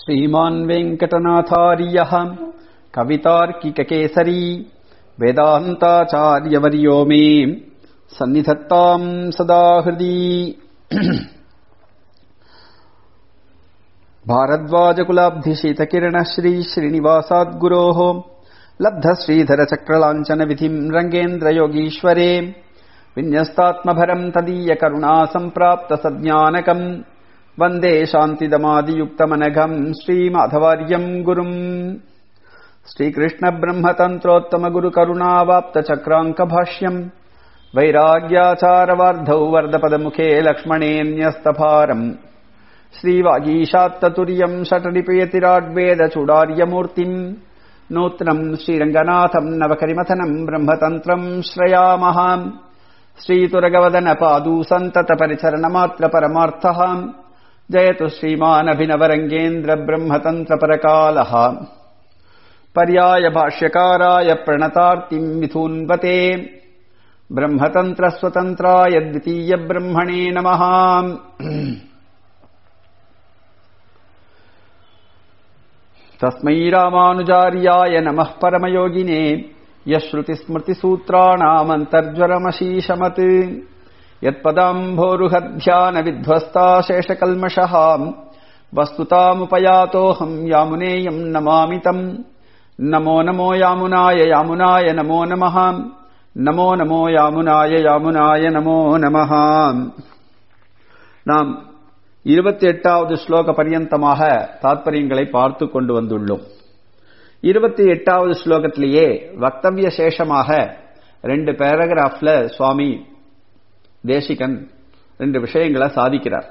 श्रीमान् वेङ्कटनाथार्यः कवितार्किककेसरी वेदान्ताचार्यवर्यो मे सन्निधत्ताम् सदा हृदि भारद्वाजकुलाब्धिशीतकिरणः श्रीश्रीनिवासाद्गुरोः लब्धश्रीधरचक्रलाञ्छनविधिम् रङ्गेन्द्रयोगीश्वरे विन्यस्तात्मभरम् तदीयकरुणा सम्प्राप्तसज्ञानकम् वन्दे शान्तिदमादियुक्तमनघम् श्रीमाधवार्यम् गुरुम् श्रीकृष्णब्रह्मतन्त्रोत्तमगुरुकरुणावाप्तचक्राङ्कभाष्यम् वैराग्याचारवार्धौ वर्धपदमुखे लक्ष्मणेऽन्यस्तभारम् श्रीवागीशात्ततुर्यम् षटनिपयतिराड्वेदचूडार्यमूर्तिम् नूत्नम् श्रीरङ्गनाथम् नवकरिमथनम् ब्रह्मतन्त्रम् श्रयामः श्रीतुरगवदनपादू सन्ततपरिचरणमात्रपरमार्थः जयतु श्रीमानभिनवरङ्गेन्द्र ब्रह्मतन्त्रपरकालः पर्याय भाष्यकाराय प्रणतार्तिम् मिथून्वते ब्रह्मतन्त्रस्वतन्त्राय द्वितीयब्रह्मणे नमः तस्मै रामानुजार्याय नमः परमयोगिने यश्रुतिस्मृतिसूत्राणामन्तर्ज्वरमशीशमत् यत्पदाम्भोरुहध्यानविध्वस्ताशेषकल्मषः वस्तुतामुपयातोऽहम् यामुनेयम् नमामि तम् नमो नमो यामुनाय यामुनाय नमो नमः नमो नमो यामुनाय यामुनाय नमो நமः நாம் இருபத்தி எட்டாவது ஸ்லோக பரியந்தமாக தாத்பரியங்களை பார்த்து கொண்டு வந்துள்ளோம் இருபத்தி எட்டாவது ஸ்லோகத்திலேயே வக்தவிய சேஷமாக ரெண்டு பேராகிராஃப்ல சுவாமி தேசிகன் ரெண்டு விஷயங்களை சாதிக்கிறார்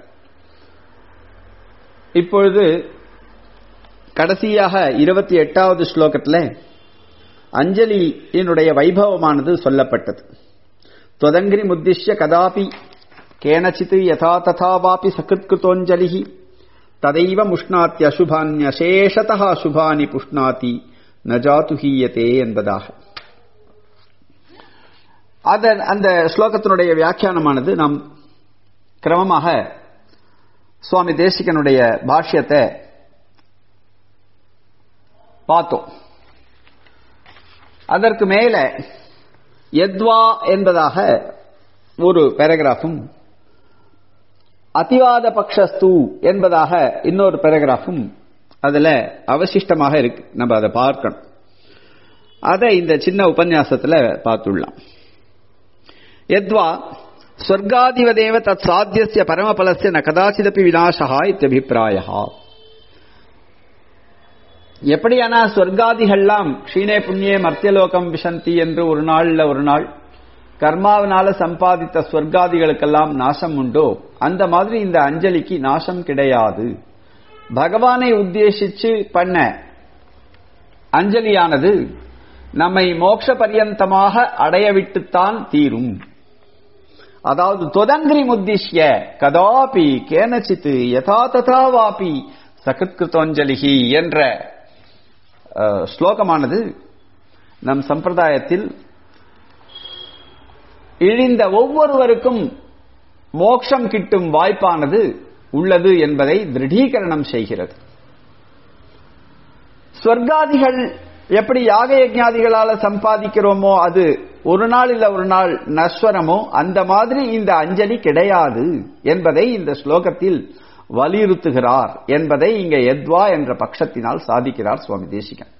இப்பொழுது கடைசியாக இருபத்தி எட்டாவது ஸ்லோகத்தில் அஞ்சலியினுடைய வைபவமானது சொல்லப்பட்டது தொதங்கிரி முத்திஷ்ய கதாபி கேனச்சித் யதா ததா வாபி சகிருத்கிருத்தோஞ்சலி ததைவ முஷ்ணாத்தி அசுபான்யசேஷதா அசுபானி புஷ்ணாதி நஜாத்து ஹீயத்தே என்பதாக அதன் அந்த ஸ்லோகத்தினுடைய வியாக்கியானமானது நாம் கிரமமாக சுவாமி தேசிகனுடைய பாஷ்யத்தை பார்த்தோம் அதற்கு மேல எத்வா என்பதாக ஒரு பேராகிராஃபும் அதிவாத பக்ஷஸ்து என்பதாக இன்னொரு பேராகிராஃபும் அதுல அவசிஷ்டமாக இருக்கு நம்ம அதை பார்க்கணும் அதை இந்த சின்ன உபன்யாசத்துல பார்த்துள்ளோம் எத்வா ஸ்வர்காதிவதேவ தத் சாத்தியசிய பரமபலசிய ந கதாச்சிதப்பி விநாசா இத்தியபிப்பிராய எப்படியானா ஸ்வர்காதிகள்லாம் க்ஷீணே புண்ணியே மர்த்தியலோகம் விஷந்தி என்று ஒரு நாள்ல ஒரு நாள் கர்மாவினால சம்பாதித்த ஸ்வர்காதிகளுக்கெல்லாம் நாசம் உண்டோ அந்த மாதிரி இந்த அஞ்சலிக்கு நாசம் கிடையாது பகவானை உத்தேசிச்சு பண்ண அஞ்சலியானது நம்மை மோட்ச பரியந்தமாக அடைய விட்டுத்தான் தீரும் அதாவது தொதங்கிரி முத்திஷ்ய கதாபி கேனச்சித்து யதா ததா வாபி சகத்கிருத்தோஞ்சலிகி என்ற ஸ்லோகமானது நம் சம்பிரதாயத்தில் இழிந்த ஒவ்வொருவருக்கும் மோட்சம் கிட்டும் வாய்ப்பானது உள்ளது என்பதை திருடீகரணம் செய்கிறது ஸ்வர்காதிகள் எப்படி யாக யஜாதிகளால சம்பாதிக்கிறோமோ அது ஒரு நாள் இல்ல ஒரு நாள் நஸ்வரமோ அந்த மாதிரி இந்த அஞ்சலி கிடையாது என்பதை இந்த ஸ்லோகத்தில் வலியுறுத்துகிறார் என்பதை இங்க எத்வா என்ற பட்சத்தினால் சாதிக்கிறார் சுவாமி தேசிகன்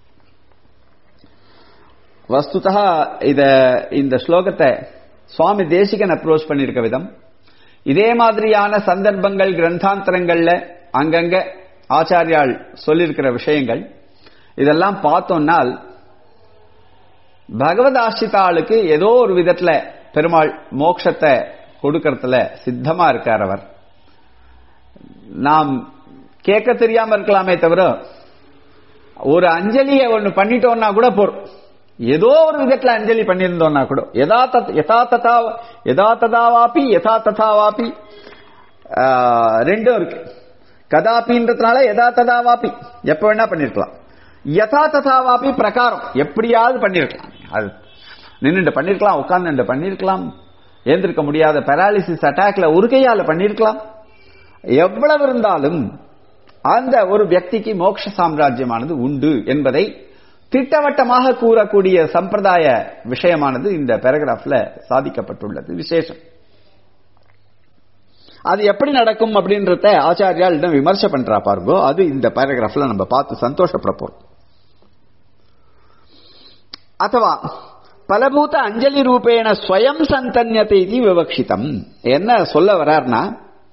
வஸ்துதா இத இந்த ஸ்லோகத்தை சுவாமி தேசிகன் அப்ரோச் பண்ணிருக்க விதம் இதே மாதிரியான சந்தர்ப்பங்கள் கிரந்தாந்தரங்கள்ல அங்கங்க ஆச்சாரியால் சொல்லியிருக்கிற விஷயங்கள் இதெல்லாம் பார்த்தோம்னால் பகவத் ஆசிரிதாளுக்கு ஏதோ ஒரு விதத்துல பெருமாள் மோட்சத்தை கொடுக்கறதுல சித்தமா இருக்கார் அவர் நாம் கேட்க தெரியாம இருக்கலாமே தவிர ஒரு அஞ்சலியை ஒண்ணு பண்ணிட்டோம்னா கூட போறோம் ஏதோ ஒரு விதத்துல அஞ்சலி பண்ணியிருந்தோம்னா கூட எதா யதா ததா எதா ததாவாப்பி யதா ததாவாப்பி ரெண்டும் இருக்கு கதாபின்றதுனால எதா ததாவாப்பி எப்ப வேணா பண்ணிருக்கலாம் யதா ததாவாப்பி பிரகாரம் எப்படியாவது பண்ணிருக்கலாம் அது நின்றுட்டு பண்ணிருக்கலாம் உட்கார்ந்து பண்ணிருக்கலாம் ஏந்திருக்க முடியாத பெராலிசிஸ் அட்டாக்ல ஒரு கையால பண்ணிருக்கலாம் எவ்வளவு இருந்தாலும் அந்த ஒரு வியக்திக்கு மோட்ச சாம்ராஜ்யமானது உண்டு என்பதை திட்டவட்டமாக கூறக்கூடிய சம்பிரதாய விஷயமானது இந்த பேராகிராஃப்ல சாதிக்கப்பட்டுள்ளது விசேஷம் அது எப்படி நடக்கும் அப்படின்றத ஆச்சாரியாளிடம் விமர்ச பண்றா பாருங்கோ அது இந்த பேராகிராஃப்ல நம்ம பார்த்து சந்தோஷப்பட போறோம் ಅಥವಾ பலபூத அஞ்சலி ரூபேண ஸ்வயம் சந்தன்யத்தை இது விவக்ஷிதம் என்ன சொல்ல வர்றார்னா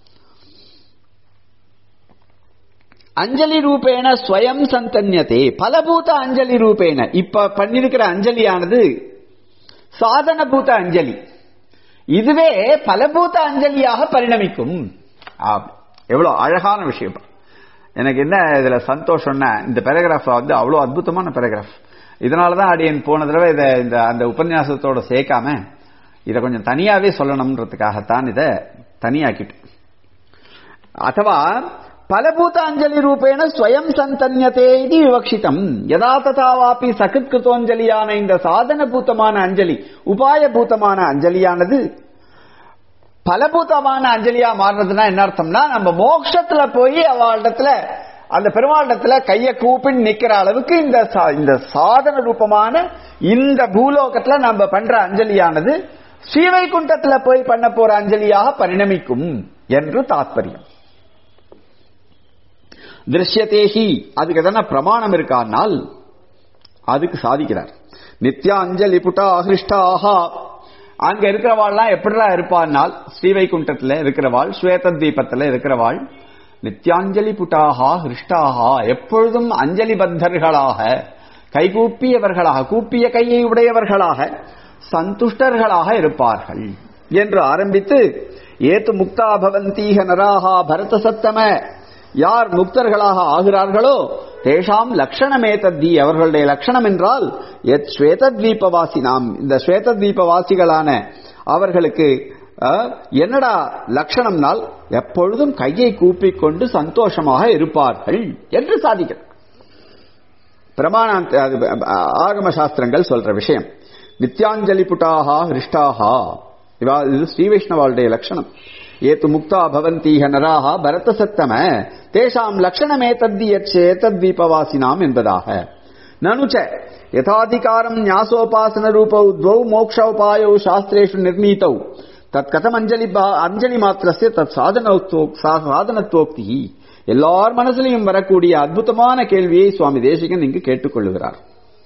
அஞ்சலி ரூபேண ஸ்வயம் சந்தன்யத்தை பலபூத அஞ்சலி ரூபேண இப்ப பண்ணிருக்கிற அஞ்சலியானது சாதனபூத அஞ்சலி இதுவே பலபூத அஞ்சலியாக பரிணமிக்கும் எவ்வளவு அழகான விஷயம் எனக்கு என்ன இதுல சந்தோஷம்னா இந்த பேராகிராஃப் வந்து அவ்வளவு அற்புதமான பேராகிராஃப் இதனாலதான் அடியன் போன தடவை இதை இந்த அந்த உபன்யாசத்தோட சேர்க்காம இதை கொஞ்சம் தனியாவே சொல்லணும்ன்றதுக்காகத்தான் இதை தனியாக்கிட்டு ಅಥವಾ ಫಲಭೂತಾಂಜಲಿ ರೂಪೇಣ ಸ್ವಯಂ ಸಂತನ್ಯತೆ ಇದು ವಿವಕ್ಷಿತಂ ಯದಾ ತಥಾವಾಪಿ ಸಕೃತ್ಕೃತೋಂಜಲಿயான இந்த சாதனபூதமான அஞ்சலி உபாயபூதமான அஞ்சலியானது பலபூதமான அஞ்சலியா மாறுறதுன்னா என்ன அர்த்தம்னா நம்ம மோட்சத்துல போய் அவளிடத்துல அந்த பெருமாளிடத்துல கைய கூப்பின்னு நிக்கிற அளவுக்கு இந்த இந்த சாதன ரூபமான இந்த பூலோகத்துல நம்ம பண்ற அஞ்சலியானது ஸ்ரீவைகுண்டத்துல போய் பண்ண போற அஞ்சலியாக பரிணமிக்கும் என்று தாத்பரியம் திருஷ்யதேஹி அதுக்கு எதனா பிரமாணம் இருக்கானால் அதுக்கு சாதிக்கிறார் நித்யா அஞ்சலி புட்டா அஹிருஷ்டாஹா அங்க இருக்கிறவாள்லாம் எப்படிடா இருப்பான்னால் ஸ்ரீவைகுண்டத்துல இருக்கிறவாள் ஸ்வேத தீபத்துல இருக்கிறவாள் நித்யாஞ்சலி புட்டாகா ஹிருஷ்டாகா எப்பொழுதும் அஞ்சலி பத்தர்களாக கைகூப்பியவர்களாக கூப்பிய கையை உடையவர்களாக சந்துஷ்டர்களாக இருப்பார்கள் என்று ஆரம்பித்து ஏத்து முக்தா பவந்தீக நராகா பரத சத்தம யார் முக்தர்களாக ஆகிறார்களோ தேஷாம் லட்சணமே தத்தி அவர்களுடைய லட்சணம் என்றால் எத் ஸ்வேதத்வீபவாசி நாம் இந்த ஸ்வேதத்வீபவாசிகளான அவர்களுக்கு என்னடா லட்சணம்னால் எப்பொழுதும் கையை கூப்பிக்கொண்டு சந்தோஷமாக இருப்பார்கள் என்று சாதிக்கிறார் பிரமாண ஆகம சாஸ்திரங்கள் சொல்ற விஷயம் நித்யாஞ்சலி புட்டாகா ஹிருஷ்டாகா இவா இது ஸ்ரீ வைஷ்ணவாளுடைய லட்சணம் ஏத்து முக்தா பவந்தீக நராக பரத சத்தம தேஷாம் லட்சணமே தத்தி ஏத்தத்வீபவாசினாம் என்பதாக நனுச்ச யதாதிகாரம் ஞாசோபாசன ரூபௌ துவௌ மோக்ஷோபாயௌ சாஸ்திரேஷு நிர்ணீதௌ தத் கதம் அஞ்சலி அஞ்சலி மாத்திரஸ்ய தத் சாதனத்துவோக்தி எல்லார் மனசிலையும் வரக்கூடிய அற்புதமான கேள்வியை சுவாமி தேசிகன் இங்கு கேட்டுக்கொள்ளுகிறார்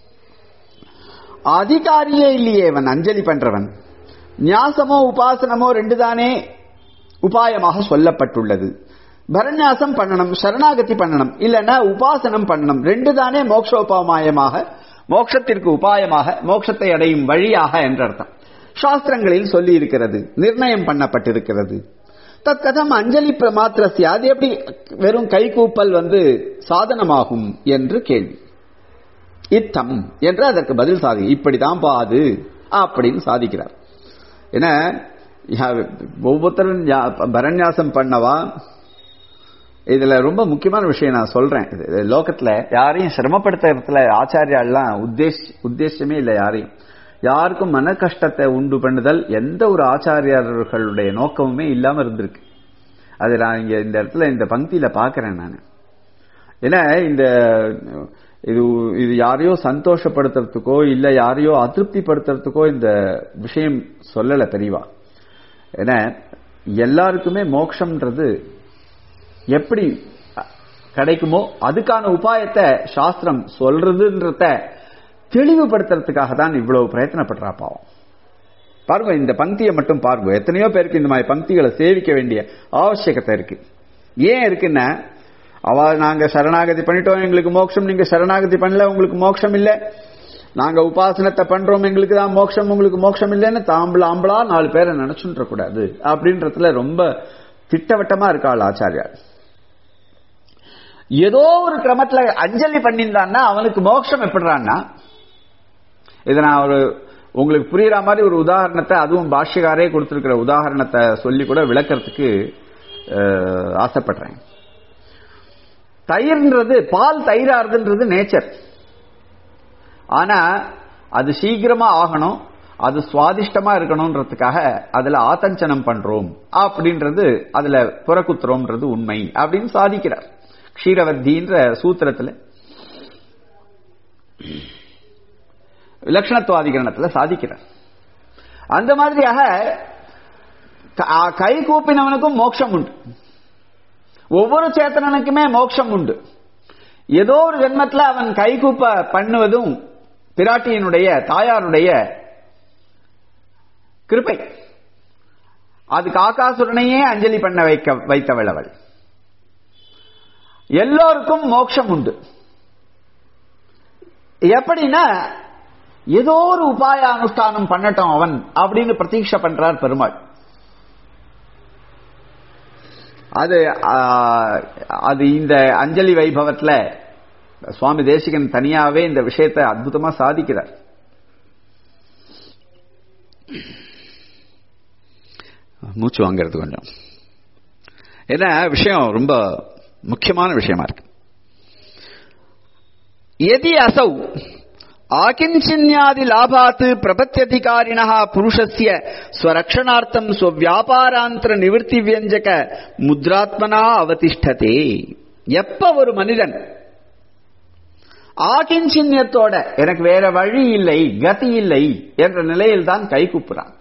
அதிகாரியே இல்லையே இவன் அஞ்சலி பண்றவன் நியாசமோ உபாசனமோ ரெண்டு தானே உபாயமாக சொல்லப்பட்டுள்ளது பரநியாசம் பண்ணணும் சரணாகதி பண்ணணும் இல்லைன்னா உபாசனம் பண்ணணும் ரெண்டு தானே மோக்ஷோபாயமாக மோட்சத்திற்கு உபாயமாக மோட்சத்தை அடையும் வழியாக என்ற அர்த்தம் சாஸ்திரங்களில் சொல்லி இருக்கிறது நிர்ணயம் பண்ணப்பட்டிருக்கிறது தற்கதம் அஞ்சலி மாத்திரசி அது எப்படி வெறும் கைகூப்பல் வந்து சாதனமாகும் என்று கேள்வி இத்தம் என்று அதற்கு பதில் சாதி இப்படிதான் பாது அப்படின்னு சாதிக்கிறார் ஏன்னா ஒவ்வொருத்தரும் பரநியாசம் பண்ணவா இதுல ரொம்ப முக்கியமான விஷயம் நான் சொல்றேன் லோகத்துல யாரையும் சிரமப்படுத்துறதுல ஆச்சாரியாலாம் உத்தேஷ் உத்தேசமே இல்லை யாரையும் யாருக்கும் மன கஷ்டத்தை உண்டு பண்ணுதல் எந்த ஒரு ஆச்சாரியர்களுடைய நோக்கமுமே இல்லாம இருந்திருக்கு அது நான் இங்க இந்த இடத்துல இந்த பங்கியில பாக்குறேன் நான் ஏன்னா இந்த இது இது யாரையோ சந்தோஷப்படுத்துறதுக்கோ இல்ல யாரையோ அதிருப்திப்படுத்துறதுக்கோ இந்த விஷயம் சொல்லல தெரியவா ஏன்னா எல்லாருக்குமே மோட்சம்ன்றது எப்படி கிடைக்குமோ அதுக்கான உபாயத்தை சாஸ்திரம் சொல்றதுன்றத தெளிவுபடுத்துறதுக்காக தான் இவ்வளவு பிரயத்தனப்படுறா பாவம் பாருங்க இந்த பங்கியை மட்டும் பாருங்க எத்தனையோ பேருக்கு இந்த மாதிரி பங்கிகளை சேவிக்க வேண்டிய அவசியகத்தை இருக்கு ஏன் இருக்குன்னா அவ நாங்க சரணாகதி பண்ணிட்டோம் எங்களுக்கு மோட்சம் நீங்க சரணாகதி பண்ணல உங்களுக்கு மோட்சம் இல்ல நாங்க உபாசனத்தை பண்றோம் எங்களுக்கு தான் மோட்சம் உங்களுக்கு மோட்சம் இல்லைன்னு தாம்பளா ஆம்பளா நாலு பேரை நினைச்சுன்ற கூடாது அப்படின்றதுல ரொம்ப திட்டவட்டமா இருக்காள் ஆச்சாரியார் ஏதோ ஒரு கிரமத்துல அஞ்சலி பண்ணியிருந்தான்னா அவனுக்கு மோட்சம் எப்படிறான்னா இதை நான் ஒரு உங்களுக்கு புரியுற மாதிரி ஒரு உதாரணத்தை அதுவும் பாஷ்யக்காரே கொடுத்திருக்கிற உதாரணத்தை சொல்லி கூட விளக்கறதுக்கு ஆசைப்படுறேன் தயிர்ன்றது பால் தயிராறுதுன்றது நேச்சர் ஆனா அது சீக்கிரமா ஆகணும் அது சுவாதிஷ்டமா இருக்கணும்ன்றதுக்காக அதுல ஆத்தஞ்சனம் பண்றோம் அப்படின்றது அதுல புறக்குத்துறோம்ன்றது உண்மை அப்படின்னு சாதிக்கிறார் க்ஷீரவத்தின்ற சூத்திரத்துல விலக்ஷணத்துவாதிகரணத்துல சாதிக்கிறார் அந்த மாதிரியாக க- கை கூப்பினவனுக்கும் மோட்சம் உண்டு ஒவ்வொரு சேத்தனனுக்குமே மோட்சம் உண்டு ஏதோ ஒரு ஜென்மத்துல அவன் கைகூப்ப பண்ணுவதும் பிராட்டியினுடைய தாயாருடைய கிருபை அது காக்காசுரனையே அஞ்சலி பண்ண வைக்க வைத்தவள் அவள் எல்லோருக்கும் மோட்சம் உண்டு எப்படின்னா ஏதோ ஒரு உபாய அனுஷ்டானம் பண்ணட்டும் அவன் அப்படின்னு பிரதீட்சை பண்றார் பெருமாள் அது ஆ, அது இந்த அஞ்சலி வைபவத்துல சுவாமி தேசிகன் தனியாவே இந்த விஷயத்தை அற்புதமா சாதிக்கிறார் மூச்சு வாங்கிறது கொஞ்சம் ஏன்னா விஷயம் ரொம்ப முக்கியமான விஷயமா இருக்கு எதி அசௌ ஆகிஞ்சின்யாதி லாபாத் பிரபத்தியதிகாரிண புருஷஸ்ய ஸ்வரக்ஷணார்த்தம் ஸ்வவியாபாராந்திர நிவர்த்தி வியஞ்சக முத்ராத்மனா அவதிஷ்டதே எப்ப ஒரு மனிதன் ஆகிஞ்சின்யத்தோட எனக்கு வேற வழி இல்லை கதி இல்லை என்ற நிலையில் தான் கை கூப்புறான்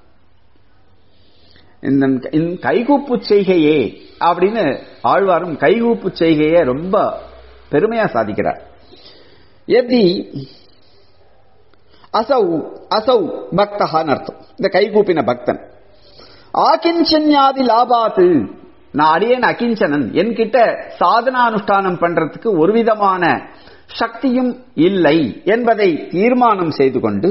இந்த இந்த கைகூப்பு செய்கையே அப்படின்னு ஆழ்வாரும் கைகூப்பு செய்கையே ரொம்ப பெருமையா சாதிக்கிறார் எதி அசௌ அசௌ பக்தகான்னு அர்த்தம் இந்த கைகூப்பின பக்தன் ஆகிஞ்சன்யாதி லாபாத்து நான் அடியேன் அகிஞ்சனன் என்கிட்ட சாதனானுஷ்டானம் பண்றதுக்கு ஒரு விதமான சக்தியும் இல்லை என்பதை தீர்மானம் செய்து கொண்டு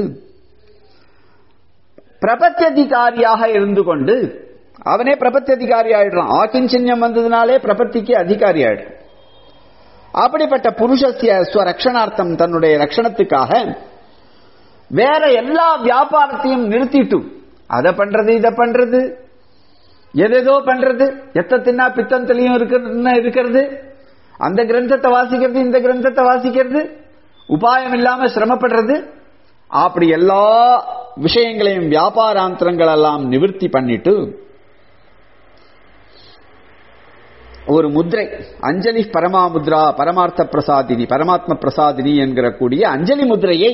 பிரபத்தியதிகாரியாக இருந்து கொண்டு அவனே பிரபத்தியதிகாரி ஆயிடுறான் ஆக்கிஞ்சன்யம் வந்ததுனாலே பிரபத்திக்கு அதிகாரி ஆயிடுறான் அப்படிப்பட்ட புருஷசிய ஸ்வரக்ஷணார்த்தம் தன்னுடைய ரட்சணத்துக்காக வேற எல்லா வியாபாரத்தையும் நிறுத்திட்டு அதை பண்றது இதை பண்றது எதேதோ பண்றது எத்த தின்னா பித்தந்திலையும் இருக்கிறது இருக்கிறது அந்த கிரந்தத்தை வாசிக்கிறது இந்த கிரந்தத்தை வாசிக்கிறது உபாயம் இல்லாம சிரமப்படுறது அப்படி எல்லா விஷயங்களையும் வியாபாராந்திரங்கள் எல்லாம் நிவர்த்தி பண்ணிட்டு ஒரு முத்ரை அஞ்சலி பரமாமுத்ரா பரமார்த்த பிரசாதினி பரமாத்ம பிரசாதினி என்கிற கூடிய அஞ்சலி முத்ரையை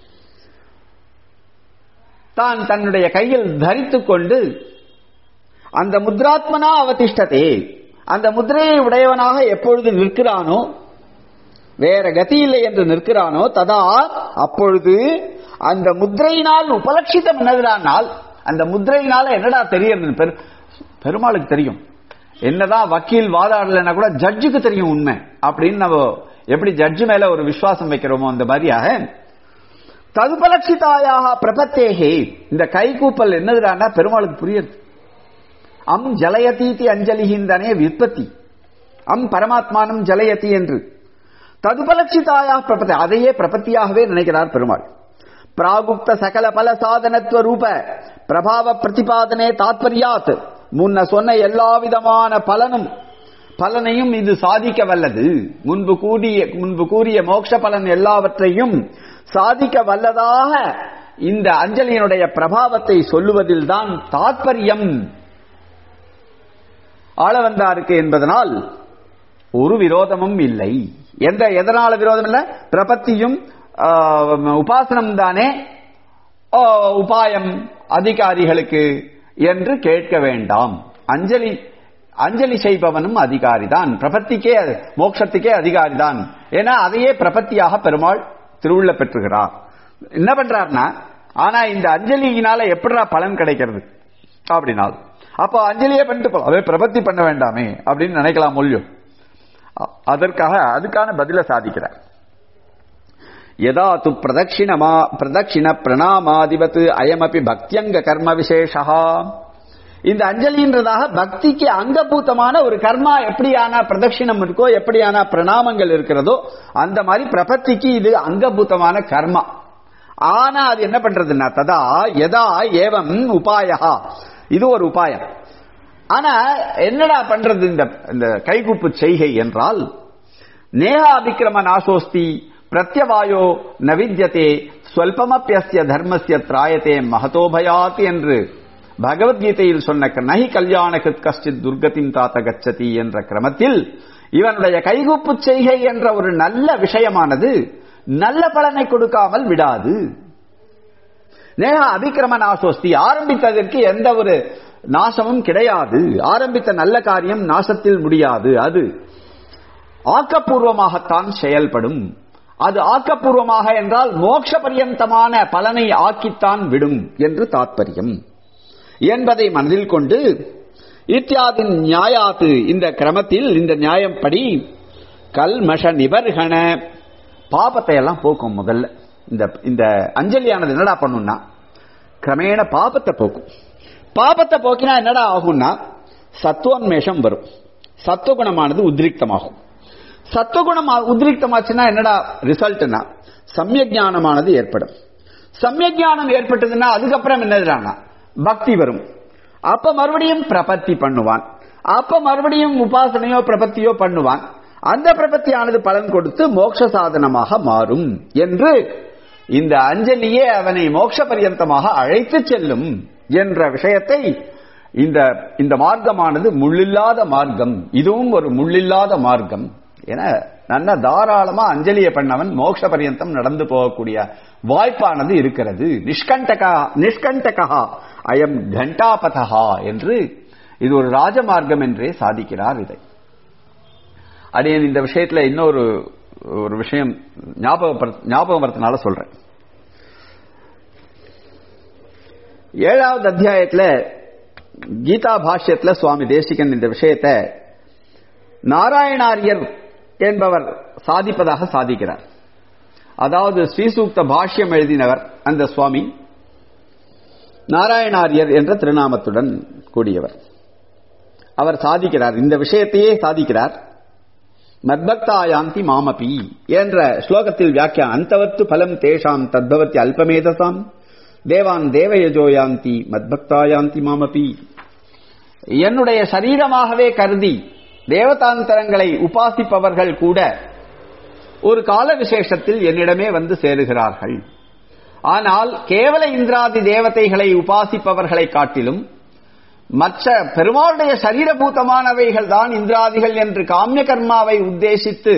தான் தன்னுடைய கையில் தரித்துக் கொண்டு அந்த முத்ராத்மனா அவதிஷ்டதே அந்த முத்திரையை உடையவனாக எப்பொழுது நிற்கிறானோ வேற கதி இல்லை என்று நிற்கிறானோ ததா அப்பொழுது அந்த முத்திரையினால் உபலட்சிதம் என்னதுடானால் அந்த முத்திரையினால என்னடா தெரியும் பெரு பெருமாளுக்கு தெரியும் என்னதான் வக்கீல் வாதாடலைன்னா கூட ஜட்ஜுக்கு தெரியும் உண்மை அப்படின்னு நம்ம எப்படி ஜட்ஜு மேல ஒரு விசுவாசம் வைக்கிறோமோ அந்த மாதிரியாக ததுபலட்சிதாயாக பிரபத்தேகே இந்த கைகூப்பல் என்னதுடான்னா பெருமாளுக்கு புரியுது அம் ஜலயதீதி அஞ்சலிகின்றனே விற்பத்தி அம் பரமாத்மானம் ஜலயதி என்று ததுபலட்சிதாயா பிரபத்தி அதையே பிரபத்தியாகவே நினைக்கிறார் பெருமாள் பிராகுப்த சகல பல சாதனத்துவ ரூப பிரபாவ பிரதிபாதனே தாத்பரியாத் முன்ன சொன்ன எல்லா விதமான பலனும் பலனையும் இது சாதிக்க வல்லது முன்பு கூடிய முன்பு கூறிய மோட்ச பலன் எல்லாவற்றையும் சாதிக்க வல்லதாக இந்த அஞ்சலியினுடைய பிரபாவத்தை சொல்லுவதில் தான் தாத்பரியம் ஆளவந்தாருக்கு என்பதனால் ஒரு விரோதமும் இல்லை எந்த எதனால விரோதம் இல்ல பிரபத்தியும் உபாசனம் தானே உபாயம் அதிகாரிகளுக்கு என்று கேட்க வேண்டாம் அஞ்சலி அஞ்சலி செய்பவனும் அதிகாரிதான் பிரபத்திக்கே மோட்சத்துக்கே அதிகாரிதான் ஏன்னா அதையே பிரபத்தியாக பெருமாள் திருவுள்ள பெற்றுகிறார் என்ன பண்றார்னா ஆனா இந்த அஞ்சலியினால எப்படா பலன் கிடைக்கிறது அப்படின்னா அப்போ அஞ்சலியே பண்ணிட்டு போலாம் அதே பிரபத்தி பண்ண வேண்டாமே அப்படின்னு நினைக்கலாம் மொழியும் அதற்காக அதுக்கான பதில சாதிக்கிறார் யதா து பிரதட்சிணமா பிரதட்சிண பிரணாமாதிபத்து அயமபி பக்தியங்க கர்ம விசேஷா இந்த அஞ்சலின்றதாக பக்திக்கு அங்கபூத்தமான ஒரு கர்மா எப்படியான பிரதட்சிணம் இருக்கோ எப்படியான பிரணாமங்கள் இருக்கிறதோ அந்த மாதிரி பிரபத்திக்கு இது அங்கபூத்தமான கர்மா ஆனா அது என்ன பண்றதுன்னா ததா எதா ஏவம் உபாயா இது ஒரு உபாயம் ஆனா என்னடா பண்றது இந்த இந்த கைகுப்பு செய்கை என்றால் நேஹா அபிக்கிரம நாசோஸ்தி பிரத்யவாயோ நவித்யதே ஸ்வல்பமப்பியஸ்ய தர்மஸ்ய திராயத்தே மகதோபயாத் என்று பகவத்கீதையில் சொன்ன நகி கல்யாண கஷ்டித் துர்கத்தின் தாத்த கச்சதி என்ற கிரமத்தில் இவனுடைய கைகூப்பு செய்கை என்ற ஒரு நல்ல விஷயமானது நல்ல பலனை கொடுக்காமல் விடாது நேகா அபிக்கிரம நாசோஸ்தி ஆரம்பித்ததற்கு எந்த ஒரு நாசமும் கிடையாது ஆரம்பித்த நல்ல காரியம் நாசத்தில் முடியாது அது ஆக்கப்பூர்வமாகத்தான் செயல்படும் அது ஆக்கப்பூர்வமாக என்றால் மோட்ச பரியந்தமான பலனை ஆக்கித்தான் விடும் என்று தாத்பரியம் என்பதை மனதில் கொண்டு இத்தியாதின் நியாயாத்து இந்த கிரமத்தில் இந்த நியாயப்படி கல்மஷ நிபர்கண பாபத்தை எல்லாம் போக்கும் முதல்ல இந்த இந்த அஞ்சலியானது என்னடா பண்ணும்னா கிரமேண பாபத்தை போக்கும் பாபத்தை போக்கினா என்னடா ஆகும்னா சத்துவன்மேஷம் வரும் சத்துவகுணமானது உத்ரிக்தமாகும் சத்துவகுணம் உத்ரிக்தமாச்சுன்னா என்னடா ரிசல்ட்னா சமயஜானமானது ஏற்படும் சமயஜானம் ஏற்பட்டதுன்னா அதுக்கப்புறம் என்னதுடானா பக்தி வரும் அப்ப மறுபடியும் பிரபத்தி பண்ணுவான் அப்ப மறுபடியும் உபாசனையோ பிரபத்தியோ பண்ணுவான் அந்த பிரபத்தியானது பலன் கொடுத்து மோட்ச சாதனமாக மாறும் என்று இந்த அஞ்சலியே அவனை மோட்ச பரியந்தமாக அழைத்து செல்லும் என்ற விஷயத்தை இந்த இந்த மார்க்கமானது முள்ளில்லாத மார்க்கம் இதுவும் ஒரு முள்ளில்லாத மார்க்கம் என நல்ல தாராளமா அஞ்சலியை பண்ணவன் மோட்ச பரியந்தம் நடந்து போகக்கூடிய வாய்ப்பானது இருக்கிறது நிஷ்கண்டகா நிஷ்கண்டகா அயம் கண்டாபதா என்று இது ஒரு ராஜமார்க்கம் என்றே சாதிக்கிறார் இதை அடியன் இந்த விஷயத்துல இன்னொரு ஒரு விஷயம் ஞாபகம் ஞாபகம் வரதுனால சொல்றேன் ஏழாவது அத்தியாயத்துல கீதா பாஷ்யத்துல சுவாமி தேசிகன் இந்த விஷயத்தை நாராயணாரியர் என்பவர் சாதிப்பதாக சாதிக்கிறார் அதாவது ஸ்ரீசூக்த பாஷ்யம் எழுதினவர் அந்த சுவாமி நாராயணாரியர் என்ற திருநாமத்துடன் கூடியவர் அவர் சாதிக்கிறார் இந்த விஷயத்தையே சாதிக்கிறார் மத்பக்தாயாந்தி மாமபி என்ற ஸ்லோகத்தில் வியாக்கியா அந்தவத்து பலம் தேஷாம் தத்பவத்தி அல்பமேதசாம் தேவான் தேவயஜோயாந்தி மத்பக்தாயாந்தி மாமபி என்னுடைய சரீரமாகவே கருதி தேவதாந்தரங்களை உபாசிப்பவர்கள் கூட ஒரு கால விசேஷத்தில் என்னிடமே வந்து சேருகிறார்கள் ஆனால் கேவல இந்திராதி தேவதைகளை உபாசிப்பவர்களை காட்டிலும் மற்ற பெருமாளுடைய சரீரபூதமானவைகள் தான் இந்திராதிகள் என்று காமிய கர்மாவை உத்தேசித்து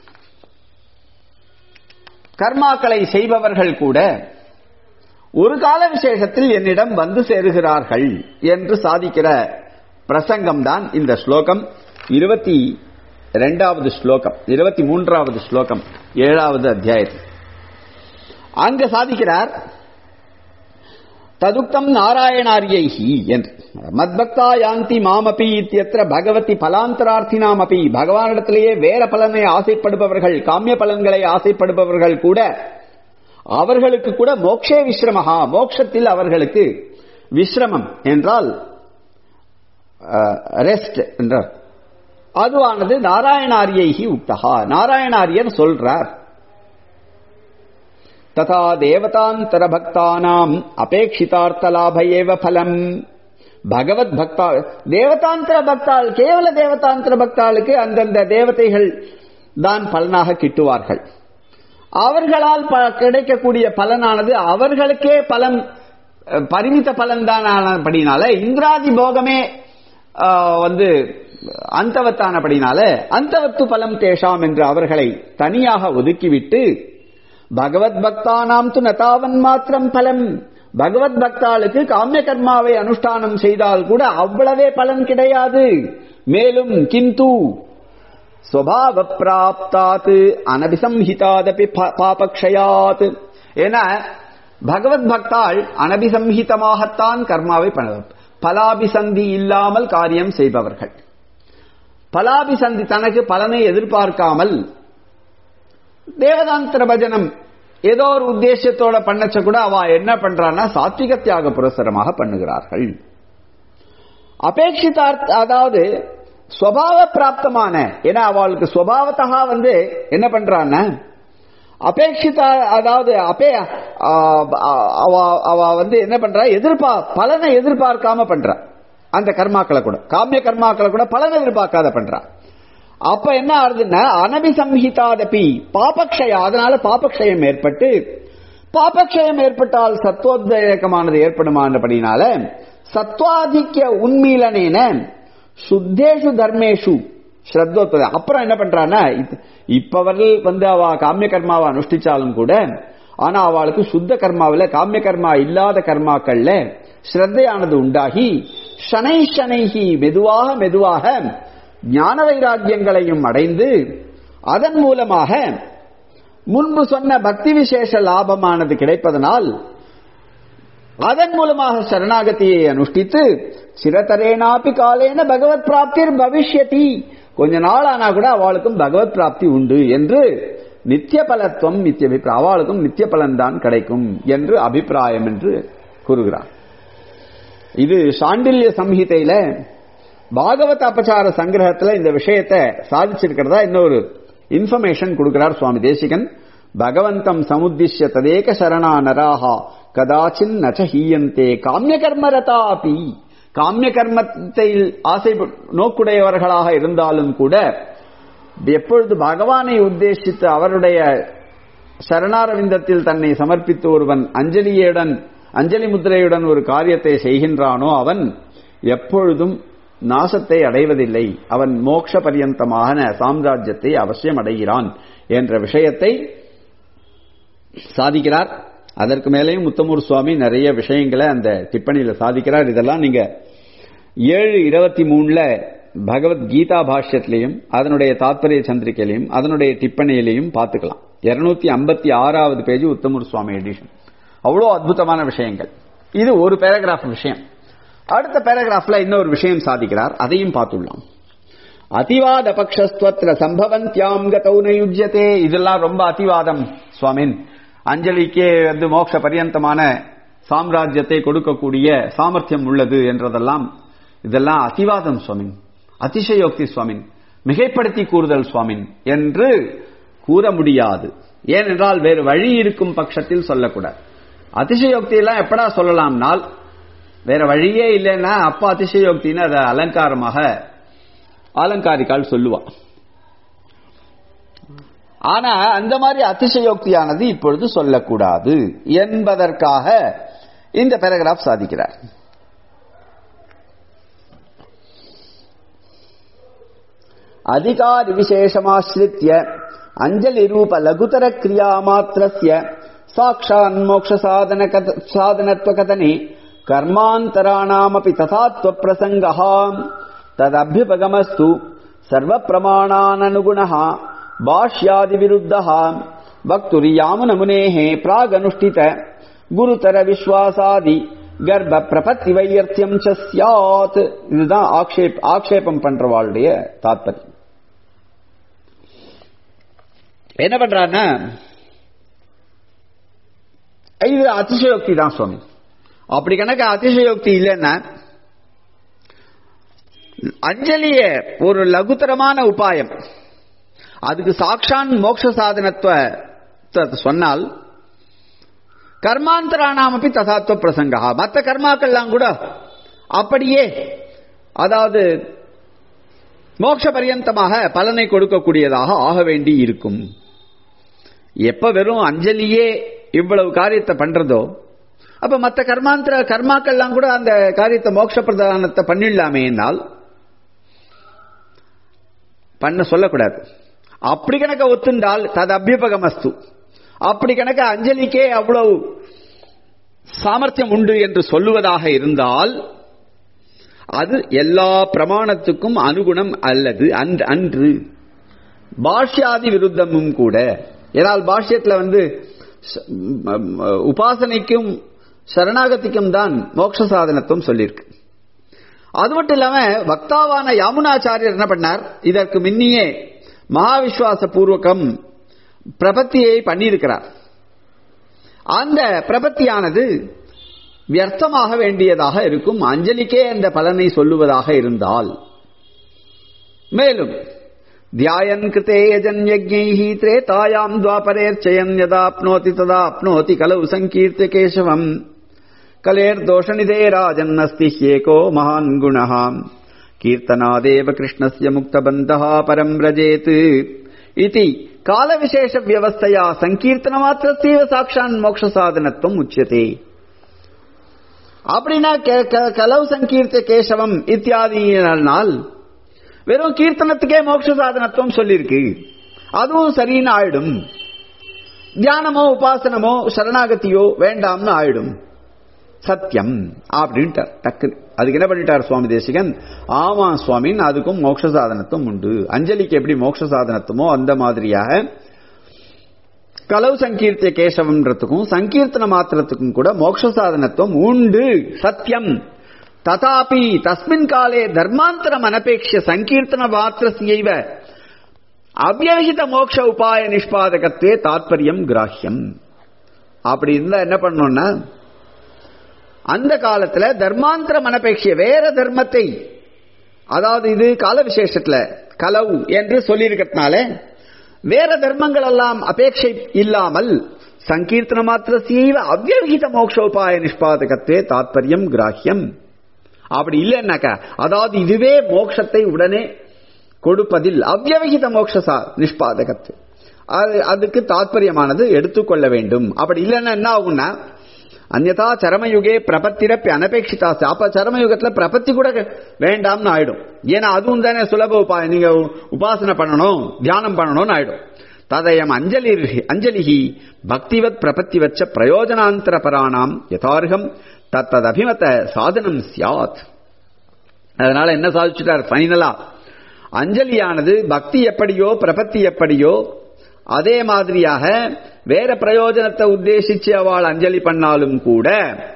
கர்மாக்களை செய்பவர்கள் கூட ஒரு கால விசேஷத்தில் என்னிடம் வந்து சேருகிறார்கள் என்று சாதிக்கிற பிரசங்கம் தான் இந்த ஸ்லோகம் இருபத்தி இரண்டாவது ஸ்லோகம் இருபத்தி மூன்றாவது ஸ்லோகம் ஏழாவது அத்தியாயத்தில் அங்க சாதிக்கிறார் ததுக்தம் நாராயணாரியைஹி என்று மத்பக்தா யாந்தி மாமபி இத்தியத்திர பகவதி பலாந்தரார்த்தினாமபி பகவானிடத்திலேயே வேற பலனை ஆசைப்படுபவர்கள் காமிய பலன்களை ஆசைப்படுபவர்கள் கூட அவர்களுக்கு கூட மோக்ஷே விஸ்ரமஹா மோக்ஷத்தில் அவர்களுக்கு விஸ்ரமம் என்றால் ரெஸ்ட் என்றார் அதுவானது நாராயணாரியைஹி உக்தகா நாராயணாரியர் சொல்றார் ததா தேவதாந்தர பக்தானாம் அபேட்சிதார்த்த லாப ஏவ பலம் பகவத் பக்தா தேவதாந்திர பக்தாள் கேவல தேவதாந்திர பக்தாளுக்கு அந்தந்த தேவதைகள் தான் பலனாக கிட்டுவார்கள் அவர்களால் கிடைக்கக்கூடிய பலனானது அவர்களுக்கே பலன் பரிமித பலன் தான் ஆனபடினால இந்திராதி போகமே வந்து அந்தவத்தானபடினால அந்தவத்து பலம் தேஷாம் என்று அவர்களை தனியாக ஒதுக்கிவிட்டு பகவத் பக்தானாம் து நதாவன் மாத்திரம் பலம் பகவத் பக்தாளுக்கு காமிய கர்மாவை அனுஷ்டானம் செய்தால் கூட அவ்வளவே பலன் கிடையாது மேலும் கிந்து ஸ்வபாவ பிராப்தாத் அனபிசம்ஹிதாதபி பாபக்ஷயாத் என பகவத் பக்தாள் அனபிசம்ஹிதமாகத்தான் கர்மாவை பலாபிசந்தி இல்லாமல் காரியம் செய்பவர்கள் பலாபிசந்தி தனக்கு பலனை எதிர்பார்க்காமல் தேவதாந்திர பஜனம் ஏதோ ஒரு உத்தேசத்தோட பண்ணச்ச கூட அவ என்ன பண்றான்னா சாத்விக தியாக புரஸ்தரமாக பண்ணுகிறார்கள் அபேட்சிதார்த்த அதாவது ஸ்வபாவ பிராப்தமான ஏன்னா அவளுக்கு ஸ்வபாவத்தகா வந்து என்ன பண்றான்னா அபேட்சிதா அதாவது அப்பே அவ வந்து என்ன பண்றா எதிர்பா பலனை எதிர்பார்க்காம பண்றா அந்த கர்மாக்களை கூட காமிய கர்மாக்களை கூட பலனை எதிர்பார்க்காத பண்றா அப்ப என்ன ஆகுதுன்னா அனபிசம்ஹிதாதபி பாபக்ஷயா அதனால பாபக்ஷயம் ஏற்பட்டு பாபக்ஷயம் ஏற்பட்டால் சத்வோத்வேகமானது ஏற்படுமானபடினால சத்வாதிக்க உன்மீலனேன சுத்தேஷு தர்மேஷு ஸ்ரத்தோத்பதி அப்புறம் என்ன பண்றான்னா இப்பவர்கள் வந்து அவ காமிய கர்மாவை அனுஷ்டிச்சாலும் கூட ஆனா அவளுக்கு சுத்த கர்மாவில் காமிய கர்மா இல்லாத கர்மாக்கள்ல ஸ்ரத்தையானது உண்டாகி ஷனை ஷனைகி மெதுவாக மெதுவாக ஞான வைராக்கியங்களையும் அடைந்து அதன் மூலமாக முன்பு சொன்ன பக்தி விசேஷ லாபமானது கிடைப்பதனால் அதன் மூலமாக சரணாகதியை அனுஷ்டித்து சிரதரேனாப்பி காலேன பகவத் பிராப்திர் பவிஷ்யதி கொஞ்ச நாள் ஆனா கூட அவளுக்கும் பகவத் பிராப்தி உண்டு என்று நித்திய பலத்துவம் நித்திய அபிப்பிராயம் அவளுக்கும் நித்திய பலன்தான் கிடைக்கும் என்று அபிப்பிராயம் என்று கூறுகிறார் இது சாண்டில்ய சம்ஹிதையில பாகவத அபச்சார சங்கிரகத்துல இந்த விஷயத்தை சாதிச்சிருக்கிறதா இன்னொரு இன்ஃபர்மேஷன் கொடுக்கிறார் சுவாமி தேசிகன் பகவந்தம் சமுத்திஷ்ய ததேக சரணா நராஹா கதாச்சின் நச்ச ஹீயந்தே காமிய கர்மரதா அப்பி காமிய கர்மத்தை ஆசை நோக்குடையவர்களாக இருந்தாலும் கூட எப்பொழுது பகவானை உத்தேசித்து அவருடைய சரணாரவிந்தத்தில் தன்னை சமர்ப்பித்து ஒருவன் அஞ்சலியுடன் அஞ்சலி முத்திரையுடன் ஒரு காரியத்தை செய்கின்றானோ அவன் எப்பொழுதும் நாசத்தை அடைவதில்லை அவன் மோட்ச பரியந்தமான சாம்ராஜ்யத்தை அவசியம் அடைகிறான் என்ற விஷயத்தை சாதிக்கிறார் அதற்கு மேலேயும் முத்தமூர் சுவாமி நிறைய விஷயங்களை அந்த டிப்பணியில சாதிக்கிறார் இதெல்லாம் நீங்க ஏழு இருபத்தி மூணுல பகவத் கீதா பாஷ்யத்திலையும் அதனுடைய தாத்பரிய சந்திரிகையிலையும் அதனுடைய டிப்பணியிலையும் பார்த்துக்கலாம் இருநூத்தி ஐம்பத்தி ஆறாவது பேஜ் உத்தமூர் சுவாமி எடிஷன் அவ்வளோ அற்புதமான விஷயங்கள் இது ஒரு பேராகிராஃப் விஷயம் அடுத்த பேராகிராஃப்ல இன்னொரு விஷயம் சாதிக்கிறார் அதையும் பார்த்துள்ளோம் அதிவாத பக்ஷஸ்துவத்திர சம்பவந்தியாம் கதௌ நயுஜ்யதே இதெல்லாம் ரொம்ப அதிவாதம் சுவாமின் அஞ்சலிக்கே வந்து மோட்ச பரியந்தமான சாம்ராஜ்யத்தை கொடுக்கக்கூடிய சாமர்த்தியம் உள்ளது என்றதெல்லாம் இதெல்லாம் அதிவாதம் சுவாமின் அதிசயோக்தி சுவாமின் மிகைப்படுத்தி கூறுதல் சுவாமின் என்று கூற முடியாது ஏனென்றால் வேறு வழி இருக்கும் பட்சத்தில் சொல்லக்கூடாது அதிசயோக்தி எல்லாம் எப்படா சொல்லலாம்னால் வேற வழியே இல்லைன்னா அப்ப அதிசயோக்தின்னு அதை அலங்காரமாக அலங்காரிக்கால் சொல்லுவா ஆனா அந்த மாதிரி அதிசயோக்தியானது இப்பொழுது சொல்லக்கூடாது என்பதற்காக இந்த பேராகிராஃப் சாதிக்கிறார் அதிகாரி விசேஷமாசிரித்ய அஞ்சலி ரூப லகுதர கிரியா மாத்திரஸ்ய சாட்சான் மோக்ஷ சாதன சாதனத்துவ கதனே கர்மாந்தராணாமபி ததாத்வ பிரசங்கः ததபியுபகமஸ்து சர்வ பிரமாணானனுகுணः பாஷ்யாதிவிருத்தः வக்துரியாமுனமுனேः प्रागनुष्ठित குருதர விஸ்வாசாதி கர்ப்ப பிரபத்தி வையர்த்தியம் சியாத் இதுதான் ஆக்ஷேப் ஆக்ஷேபம் பண்றவாளுடைய தாத்பரியம் என்ன பண்றாருன்னா இது அதிசயோக்தி தான் சுவாமி அப்படி கணக்கு அதிசயோக்தி இல்லைன்னா அஞ்சலிய ஒரு லகுத்தரமான உபாயம் அதுக்கு சாட்சான் மோட்ச சாதனத்துவ சொன்னால் கர்மாந்தரானாமப்பி தசாத்துவ பிரசங்கா மற்ற கர்மாக்கள்லாம் கூட அப்படியே அதாவது மோட்ச பரியந்தமாக பலனை கொடுக்கக்கூடியதாக ஆக வேண்டி இருக்கும் எப்ப வெறும் அஞ்சலியே இவ்வளவு காரியத்தை பண்றதோ அப்ப மற்ற கர்மாந்திர கர்மாக்கள்லாம் கூட அந்த காரியத்தை மோட்ச பிரதானத்தை பண்ணிடலாமே என்னால் பண்ண சொல்லக்கூடாது அப்படி கணக்க ஒத்துண்டால் தது அபியுபகமஸ்து அப்படி கணக்க அஞ்சலிக்கே அவ்வளவு சாமர்த்தியம் உண்டு என்று சொல்லுவதாக இருந்தால் அது எல்லா பிரமாணத்துக்கும் அனுகுணம் அல்லது அன்று பாஷ்யாதி விருத்தமும் கூட ஏனால் பாஷ்யத்தில் வந்து உபாசனைக்கும் சரணாகதிக்கும் தான் மோட்ச சாதனத்துவம் சொல்லியிருக்கு அது மட்டும் இல்லாம வக்தாவான யாமுனாச்சாரியர் என்ன பண்ணார் இதற்கு முன்னியே மகாவிஸ்வாச பூர்வகம் பிரபத்தியை பண்ணியிருக்கிறார் அந்த பிரபத்தியானது வியர்த்தமாக வேண்டியதாக இருக்கும் அஞ்சலிக்கே அந்த பலனை சொல்லுவதாக இருந்தால் மேலும் தியாயன் கிருத்தே யஜன் யஜ்ஞைஹி திரேதாயாம் துவாபரேர்ச்சயம் யதாப்னோதி ததாப்னோதி கலவு சங்கீர்த்த கேசவம் கலேர்தோஷநிதே ராஜன்னஸ்தி ஹ்யேகோ மகான் குணः கீர்த்தனாதேவ கிருஷ்ணஸ்ய முக்தபந்தः பரம் ரஜேத் இதி காலவிசேஷ வியவஸ்தையா சங்கீர்த்தன மாத்திரத்தீவ சாட்சான் மோட்ச சாதனத்துவம் உச்சியதே அப்படின்னா கலவு சங்கீர்த்த கேசவம் இத்தியாதியினால் வெறும் கீர்த்தனத்துக்கே மோட்ச சாதனத்துவம் சொல்லியிருக்கு அதுவும் சரின்னு ஆயிடும் தியானமோ உபாசனமோ சரணாகத்தியோ வேண்டாம்னு ஆயிடும் சத்தியம் அப்படின்ட்டார் டக்கு அதுக்கு என்ன பண்ணிட்டார் சுவாமி தேசிகன் ஆமா சுவாமின் அதுக்கும் மோட்ச சாதனத்துவம் உண்டு அஞ்சலிக்கு எப்படி மோட்ச சாதனத்துவமோ அந்த மாதிரியாக கலவு சங்கீர்த்திய கேசவம்ன்றதுக்கும் சங்கீர்த்தன மாத்திரத்துக்கும் கூட மோட்ச சாதனத்துவம் உண்டு சத்தியம் ததாபி தஸ்மின் காலே தர்மாந்தரம் அனபேட்சிய சங்கீர்த்தன மாத்திரசியைவ அவ்யவகித மோட்ச உபாய நிஷ்பாதகத்தே தாத்பரியம் கிராஹ்யம் அப்படி இருந்தா என்ன பண்ணணும்னா அந்த காலத்துல தர்மாந்தர மனப்பேட்சிய வேற தர்மத்தை அதாவது இது கால விசேஷத்துல கலவு என்று சொல்லியிருக்கிறதுனால வேற தர்மங்கள் எல்லாம் அபேட்சை இல்லாமல் சங்கீர்த்தன மாத்திர சீவ அவ்வகித மோக்ஷோபாய நிஷ்பாதகத்தே தாத்பரியம் கிராஹ்யம் அப்படி இல்லைன்னாக்கா அதாவது இதுவே மோட்சத்தை உடனே கொடுப்பதில் அவ்வகித மோக்ஷசா நிஷ்பாதகத்து அது அதுக்கு தாத்பரியமானது எடுத்துக்கொள்ள வேண்டும் அப்படி இல்லைன்னா என்ன ஆகும்னா அந்நதா சரமயுகே பிரபத்திரப்பி அனபேட்சிதா அப்ப சரமயுகத்துல பிரபத்தி கூட வேண்டாம்னு ஆயிடும் ஏன்னா அதுவும் தானே சுலப உபாயம் நீங்க உபாசனை பண்ணணும் தியானம் பண்ணணும்னு ஆயிடும் ததயம் அஞ்சலி அஞ்சலிஹி பக்திவத் பிரபத்தி வச்ச பிரயோஜனாந்தர பராணாம் யதார்கம் தத்தது அபிமத சாதனம் சியாத் அதனால என்ன சாதிச்சுட்டார் ஃபைனலா அஞ்சலியானது பக்தி எப்படியோ பிரபத்தி எப்படியோ அதே மாதிரியாக வேற பிரயோஜனத்தை உத்தேசிச்சு அவள் அஞ்சலி பண்ணாலும் கூட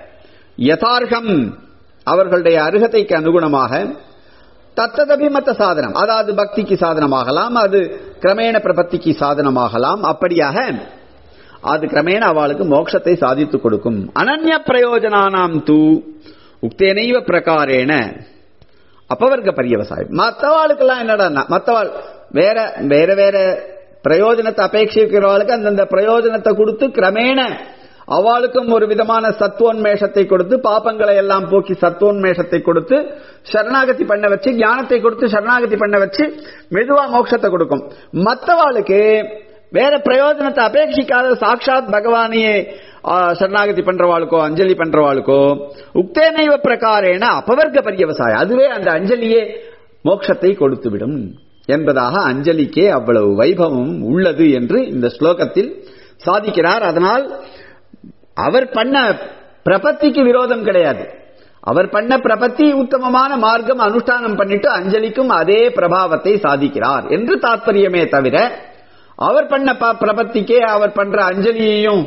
யதார்கம் அவர்களுடைய அருகதைக்கு அனுகுணமாக தத்ததபிமத்த சாதனம் அதாவது பக்திக்கு சாதனமாகலாம் அது கிரமேண பிரபத்திக்கு சாதனமாகலாம் அப்படியாக அது கிரமேண அவளுக்கு மோட்சத்தை சாதித்துக் கொடுக்கும் அனன்ய பிரயோஜனானாம் தூ உக்தேனைவ பிரகாரேன அப்பவர்க்க பரியவசாயம் மற்றவாளுக்கெல்லாம் என்னடா மற்றவாள் வேற வேற வேற பிரயோஜனத்தை அபேட்சிக்கிறவளுக்கு அந்தந்த பிரயோஜனத்தை கொடுத்து கிரமேண அவளுக்கும் ஒரு விதமான சத்துவோன்மேஷத்தை கொடுத்து பாப்பங்களை எல்லாம் போக்கி சத்துவோன்மேஷத்தை கொடுத்து சரணாகதி பண்ண வச்சு ஞானத்தை கொடுத்து சரணாகதி பண்ண வச்சு மெதுவா மோட்சத்தை கொடுக்கும் மற்றவாளுக்கு வேற பிரயோஜனத்தை அபேட்சிக்காத சாட்சாத் பகவானையே சரணாகதி பண்றவாளுக்கோ அஞ்சலி பண்றவாளுக்கோ உக்தேனைவ பிரகாரேன அபவர்க்க பரியவசாயம் அதுவே அந்த அஞ்சலியே மோட்சத்தை கொடுத்துவிடும் என்பதாக அஞ்சலிக்கே அவ்வளவு வைபவம் உள்ளது என்று இந்த ஸ்லோகத்தில் சாதிக்கிறார் அதனால் அவர் பண்ண பிரபத்திக்கு விரோதம் கிடையாது அவர் பண்ண பிரபத்தி உத்தமமான மார்க்கம் அனுஷ்டானம் பண்ணிட்டு அஞ்சலிக்கும் அதே பிரபாவத்தை சாதிக்கிறார் என்று தாத்பரியமே தவிர அவர் பண்ண பிரபத்திக்கே அவர் பண்ற அஞ்சலியையும்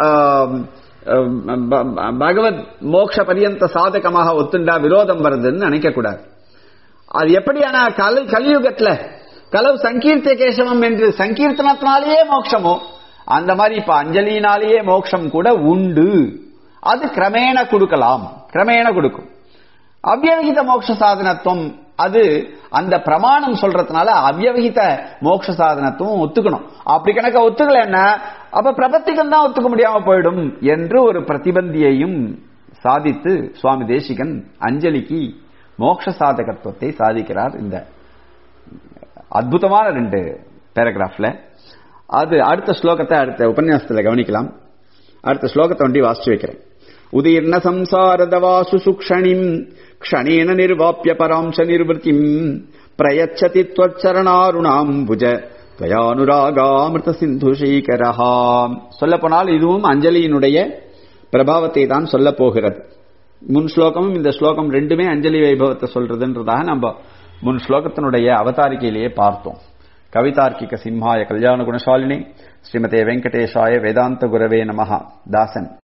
பகவத் மோக்ஷ பரியந்த சாதகமாக ஒத்துண்டா விரோதம் வருதுன்னு நினைக்க கூடாது அது எப்படியான கலை கலியுகத்துல கலவு சங்கீர்த்த கேசவம் என்று சங்கீர்த்தனத்தினாலேயே மோட்சமோ அந்த மாதிரி இப்ப அஞ்சலியினாலேயே மோட்சம் கூட உண்டு அது கிரமேண கொடுக்கலாம் கிரமேண கொடுக்கும் அவ்வகித மோட்ச சாதனத்துவம் அது அந்த பிரமாணம் சொல்றதுனால அவ்வகித மோட்ச சாதனத்துவம் ஒத்துக்கணும் அப்படி கணக்க ஒத்துக்கலன்னா அப்ப பிரபத்திகம் தான் ஒத்துக்க முடியாம போயிடும் என்று ஒரு பிரதிபந்தியையும் சாதித்து சுவாமி தேசிகன் அஞ்சலிக்கு மோட்ச சாதகத்துவத்தை சாதிக்கிறார் இந்த அற்புதமான ரெண்டு பேராகிராஃப்ல அது அடுத்த ஸ்லோகத்தை அடுத்த உபன்யாசத்துல கவனிக்கலாம் அடுத்த ஸ்லோகத்தை வண்டி வாசிச்சு வைக்கிறேன் உதீர்ண சம்சாரதவாசு சுக்ஷணிம் க்ஷணேன நிர்வாப்பிய பராம்ச நிர்வൃத்திம் பிரயச்சதி त्वच्चरणारुणाम्बुज त्वयानुरागाமிருத சிந்து சீகரஹா சொல்ல போனால் இதுவும் அஞ்சலியினுடைய பிரபாவத்தை தான் சொல்ல போகிறது முன் ஸ்லோகமும் இந்த ஸ்லோகம் ரெண்டுமே அஞ்சலி வைபவத்தை சொல்றதுன்றதாக நம்ம முன் ஸ்லோகத்தினுடைய அவதாரிகையிலேயே பார்த்தோம் கவிதார்க்கிக சிம்ஹாய கல்யாண குணசாலினி ஸ்ரீமதே வெங்கடேஷாய வேதாந்த குரவே நமஹா தாசன்